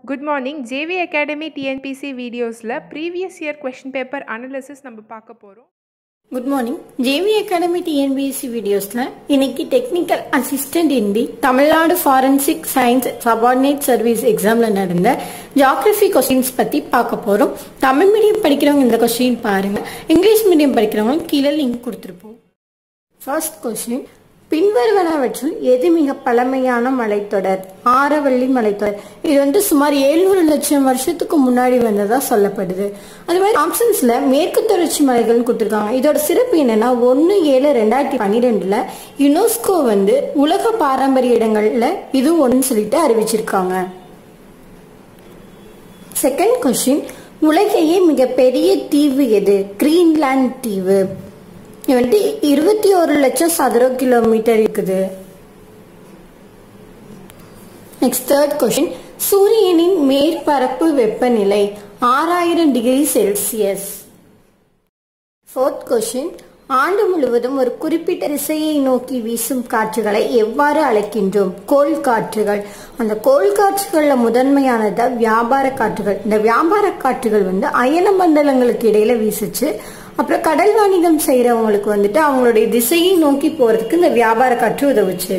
Good morning JV academy TNPSC வீடியோஸில் previous year question paper analysis நம்ம பார்க்க போகிறோம் good morning JV academy TNPSC வீடியோஸில் இன்னைக்கு technical assistant in the Tamil Nadu forensic science subordinate service எக்ஸாமில் நடந்த ஜாகிரஃபி கொஸ்டின்ஸ் பற்றி பார்க்க போகிறோம் தமிழ் மீடியம் படிக்கிறவங்க இந்த கொஸ்டின் பாருங்கள் இங்கிலீஷ் மீடியம் படிக்கிறவங்க கீழே லிங்க் கொடுத்துருப்போம் ஃபர்ஸ்ட் கொஸ்டின் பின்வருவனவற்றில் எது மிக பழமையான மலைத்தொடர் ஆரவள்ளி மலைத்தொடர் இது வந்து சுமார் எழுநூறு லட்சம் வருஷத்துக்கு முன்னாடி வந்ததா சொல்லப்படுது அது மாதிரி ஆப்ஷன்ஸ்ல மேற்கு தொடர்ச்சி மலைகள்னு கொடுத்துருக்காங்க இதோட சிறப்பு என்னன்னா ஒன்று ஏழு ரெண்டாயிரத்தி பன்னிரெண்டுல யுனெஸ்கோ வந்து உலக பாரம்பரிய இடங்கள்ல இதுவும் ஒன்று சொல்லிட்டு அறிவிச்சிருக்காங்க செகண்ட் கொஸ்டின் உலகையே மிகப்பெரிய தீவு எது கிரீன்லாந்து தீவு இது வந்துட்டு இருபத்தி ஒரு லட்சம் சதுர கிலோமீட்டர் இருக்குது நெக்ஸ்ட் தேர்ட் கொஸ்டின் சூரியனின் மேற்பரப்பு வெப்பநிலை ஆறாயிரம் டிகிரி செல்சியஸ் ஃபோர்த் கொஸ்டின் ஆண்டு முழுவதும் ஒரு குறிப்பிட்ட திசையை நோக்கி வீசும் காற்றுகளை எவ்வாறு அழைக்கின்றோம் கோள் காற்றுகள் அந்த கோள் காற்றுகள்ல முதன்மையானது வியாபார காற்றுகள் இந்த வியாபார காற்றுகள் வந்து அயன மண்டலங்களுக்கு இடையில வீசுச்சு அப்புறம் கடல் வாணிகம் செய்யறவங்களுக்கு வந்துட்டு அவங்களுடைய திசையை நோக்கி போறதுக்கு இந்த வியாபார காற்று உதவுச்சு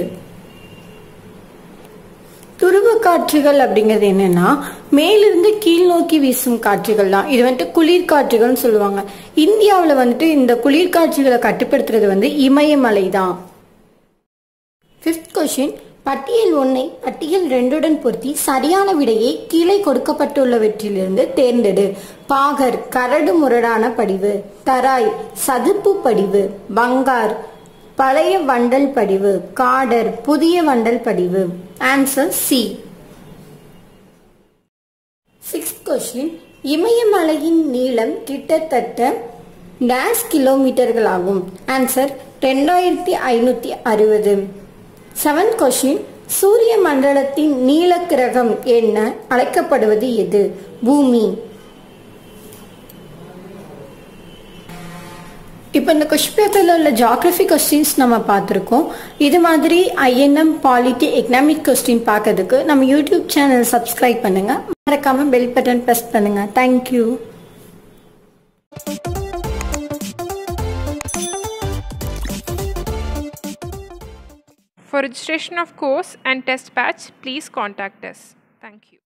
துருவ காற்றுகள் அப்படிங்கிறது என்னன்னா மேலிருந்து கீழ் நோக்கி வீசும் காற்றுகள் தான் இது வந்துட்டு குளிர் காற்றுகள்னு சொல்லுவாங்க இந்தியாவில் வந்துட்டு இந்த குளிர் காற்றுகளை கட்டுப்படுத்துறது வந்து இமயமலை தான் ஃபிஃப்த் கொஸ்டின் பட்டியல் ஒன்னை பட்டியல் ரெண்டுடன் பொருத்தி சரியான விடையை கீழே கொடுக்கப்பட்டுள்ளவற்றிலிருந்து தேர்ந்தெடு பாகர் கரடு முரடான படிவு தராய் சதுப்பு படிவு பங்கார் பழைய வண்டல் படிவு காடர் புதிய வண்டல் படிவு ஆன்சர் சி சிக்ஸ்த் கொஸ்டின் இமயமலையின் நீளம் கிட்டத்தட்ட டேஷ் கிலோமீட்டர்கள் ஆகும் ஆன்சர் ரெண்டாயிரத்தி ஐநூத்தி அறுபது செவன்த் கொஸ்டின் சூரிய மண்டலத்தின் நீல கிரகம் என்ன அழைக்கப்படுவது எது பூமி இப்போ இந்த கொஸ்டின் பேப்பரில் உள்ள ஜாகிரபி கொஸ்டின்ஸ் நம்ம பார்த்துருக்கோம் இது மாதிரி ஐஎன்எம் பாலிட்டி எக்கனாமிக் கொஸ்டின் பார்க்கறதுக்கு நம்ம யூடியூப் சேனல் சப்ஸ்கிரைப் பண்ணுங்க மறக்காம பெல் பட்டன் ப்ரெஸ் பண்ணுங்க thank you For registration of course and test batch, please contact us. Thank you.